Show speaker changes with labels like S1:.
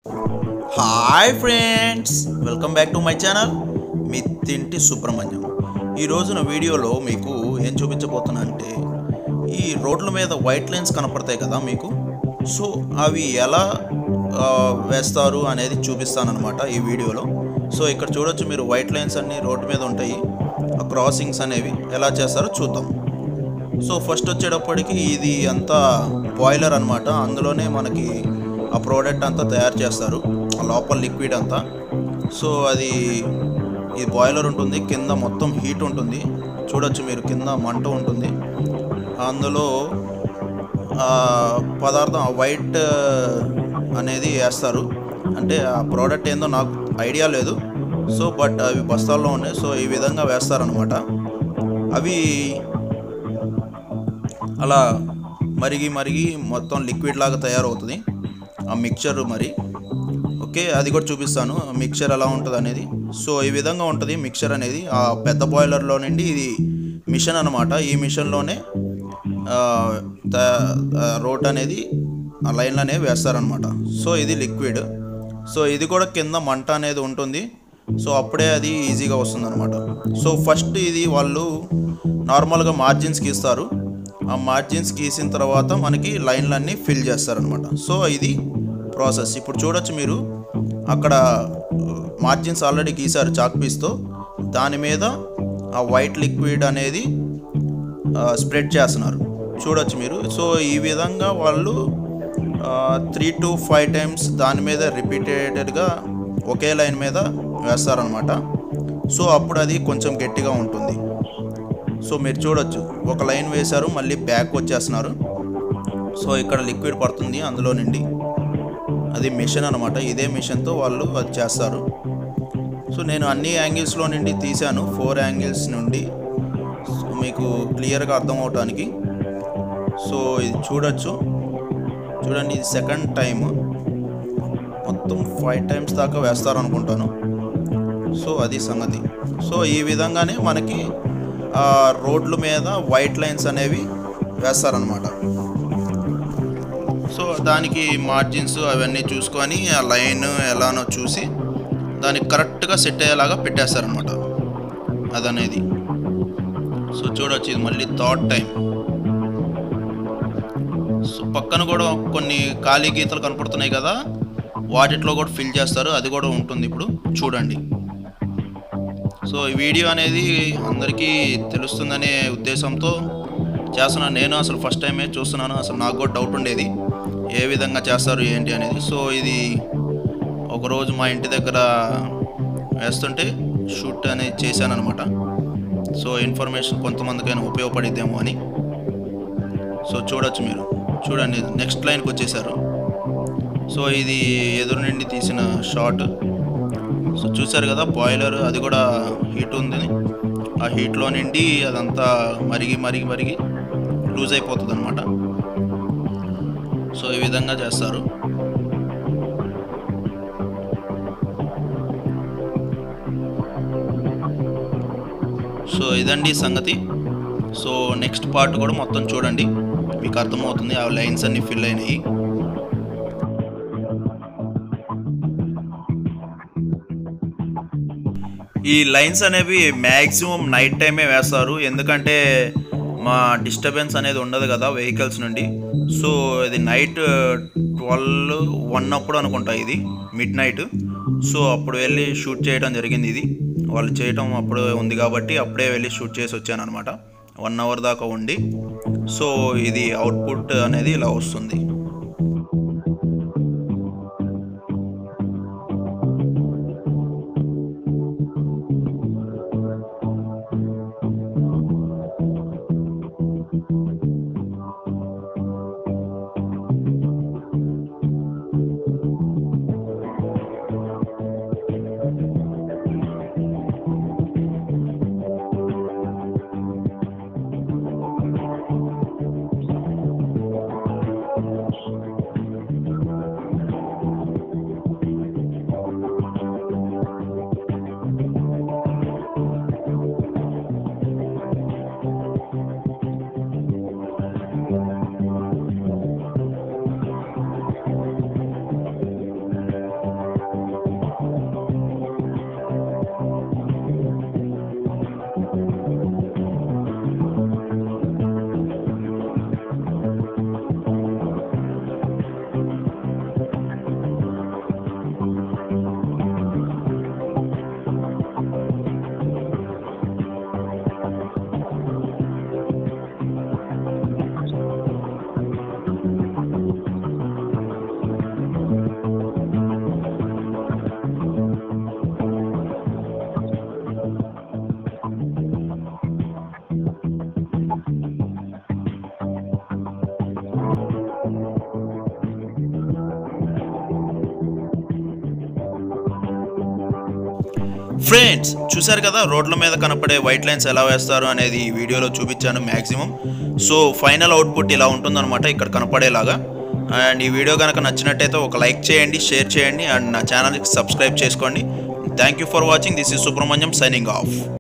S1: hi friends welcome back to my channel మీ తింటి సుబ్రహ్మణ్యం ఈ రోజున వీడియోలో మీకు ఏం చూపించబోతున్నా అంటే ఈ రోడ్ల మీద వైట్ లైన్స్ కనపడతాయి కదా మీకు సో అవి ఎలా ఆ, వేస్తారు అనేది చూపిస్తానన్నమాట ఈ వీడియోలో సో ఇక్కడ చూడొచ్చు మీరు వైట్ లైన్స్ అన్ని రోడ్డు మీద ఉంటాయి ఆ క్రాసింగ్స్ అనేవి ఎలా చేస్తారో చూద్దాం సో ఫస్ట్ వచ్చేటప్పటికి ఇది అంతా బాయిలర్ అన్నమాట అందులోనే మనకి ఆ ప్రోడక్ట్ అంతా తయారు చేస్తారు ఆ లోపల లిక్విడ్ అంతా సో అది ఈ బాయిలర్ ఉంటుంది కింద మొత్తం హీట్ ఉంటుంది చూడొచ్చు మీరు కింద మంట ఉంటుంది అందులో ఆ పదార్థం ఆ వైట్ అనేది వేస్తారు అంటే ఆ ప్రోడక్ట్ ఏందో నాకు ఐడియా లేదు సో బట్ అవి బస్తాల్లో ఉన్నాయి సో ఈ విధంగా వేస్తారనమాట అవి అలా మరిగి మరిగి మొత్తం లిక్విడ్ లాగా తయారవుతుంది ఆ మిక్చర్ మరి ఓకే అది కూడా చూపిస్తాను ఆ మిక్చర్ ఎలా ఉంటుంది అనేది సో ఈ విధంగా ఉంటుంది మిక్చర్ అనేది ఆ పెద్ద బాయిలర్లో నుండి ఇది మిషన్ అనమాట ఈ మిషన్లోనే రోట్ అనేది ఆ లైన్లు అనేవి వేస్తారనమాట సో ఇది లిక్విడ్ సో ఇది కూడా కింద మంట అనేది ఉంటుంది సో అప్పుడే అది ఈజీగా వస్తుంది అనమాట సో ఫస్ట్ ఇది వాళ్ళు నార్మల్గా మార్జిన్స్కి ఇస్తారు ఆ మార్జిన్స్ గీసిన తర్వాత మనకి లైన్లన్నీ ఫిల్ చేస్తారనమాట సో ఇది ప్రాసెస్ ఇప్పుడు చూడొచ్చు మీరు అక్కడ మార్జిన్స్ ఆల్రెడీ గీశారు చాక్ పీస్తో దాని మీద ఆ వైట్ లిక్విడ్ అనేది స్ప్రెడ్ చేస్తున్నారు చూడొచ్చు మీరు సో ఈ విధంగా వాళ్ళు త్రీ టు ఫైవ్ టైమ్స్ దాని మీద రిపీటెడ్గా ఒకే లైన్ మీద వేస్తారనమాట సో అప్పుడు అది కొంచెం గట్టిగా ఉంటుంది సో మీరు చూడొచ్చు ఒక లైన్ వేశారు మళ్ళీ బ్యాక్ వచ్చేస్తున్నారు సో ఇక్కడ లిక్విడ్ పడుతుంది అందులో నుండి అది మిషన్ అనమాట ఇదే మిషన్తో వాళ్ళు అది చేస్తారు సో నేను అన్ని యాంగిల్స్లో నుండి తీశాను ఫోర్ యాంగిల్స్ నుండి సో మీకు క్లియర్గా అర్థం అవటానికి సో ఇది చూడొచ్చు చూడండి ఇది సెకండ్ టైం మొత్తం ఫైవ్ టైమ్స్ దాకా వేస్తారు అనుకుంటాను సో అది సంగతి సో ఈ విధంగానే మనకి ఆ రోడ్ల మీద వైట్ లైన్స్ అనేవి వేస్తారనమాట సో దానికి మార్జిన్స్ అవన్నీ చూసుకొని ఆ లైన్ ఎలానో చూసి దానికి కరెక్ట్గా సెట్ అయ్యేలాగా పెట్టేస్తారనమాట అదనేది సో చూడొచ్చు ఇది మళ్ళీ థర్డ్ టైం సో పక్కన కూడా కొన్ని ఖాళీ గీతలు కనపడుతున్నాయి కదా వాటిట్లో కూడా ఫిల్ చేస్తారు అది కూడా ఉంటుంది ఇప్పుడు చూడండి సో ఈ వీడియో అనేది అందరికీ తెలుస్తుందనే ఉద్దేశంతో చేస్తున్నాను నేను అసలు ఫస్ట్ టైమే చూస్తున్నాను అసలు నాకు కూడా డౌట్ ఉండేది ఏ విధంగా చేస్తారు ఏంటి అనేది సో ఇది ఒకరోజు మా ఇంటి దగ్గర వేస్తుంటే షూట్ అనేది చేశాను అనమాట సో ఇన్ఫర్మేషన్ కొంతమందికైనా ఉపయోగపడిద్దేమో అని సో చూడొచ్చు మీరు చూడండి నెక్స్ట్ లైన్కి వచ్చేసారు సో ఇది ఎదురు నుండి తీసిన షాట్ సో చూసారు కదా బాయిలర్ అది కూడా హీట్ ఉంది ఆ హీట్లో నుండి అదంతా మరిగి మరిగి మరిగి లూజ్ అయిపోతుంది అనమాట సో ఈ విధంగా చేస్తారు సో ఇదండి సంగతి సో నెక్స్ట్ పార్ట్ కూడా మొత్తం చూడండి మీకు అర్థమవుతుంది ఆ లైన్స్ అన్ని ఫిల్ అయినాయి ఈ లైన్స్ అనేవి మ్యాక్సిమం నైట్ టైమే వేస్తారు ఎందుకంటే మా డిస్టర్బెన్స్ అనేది ఉండదు కదా వెహికల్స్ నుండి సో ఇది నైట్ ట్వెల్వ్ వన్ అప్పుడు అనుకుంటా ఇది మిడ్ నైట్ సో అప్పుడు వెళ్ళి షూట్ చేయడం జరిగింది ఇది వాళ్ళు చేయటం అప్పుడు ఉంది కాబట్టి అప్పుడే వెళ్ళి షూట్ చేసి వచ్చాను అనమాట వన్ అవర్ దాకా ఉండి సో ఇది అవుట్పుట్ అనేది ఇలా వస్తుంది ఫ్రెండ్స్ చూశారు కదా రోడ్ల మీద కనపడే వైట్ లైన్స్ ఎలా వేస్తారు అనేది ఈ వీడియోలో చూపించాను మ్యాక్సిమం సో ఫైనల్ అవుట్పుట్ ఇలా ఉంటుందన్నమాట ఇక్కడ కనపడేలాగా అండ్ ఈ వీడియో కనుక నచ్చినట్టయితే ఒక లైక్ చేయండి షేర్ చేయండి అండ్ నా ఛానల్కి సబ్స్క్రైబ్ చేసుకోండి thank you for watching this is Subrahmanyam signing of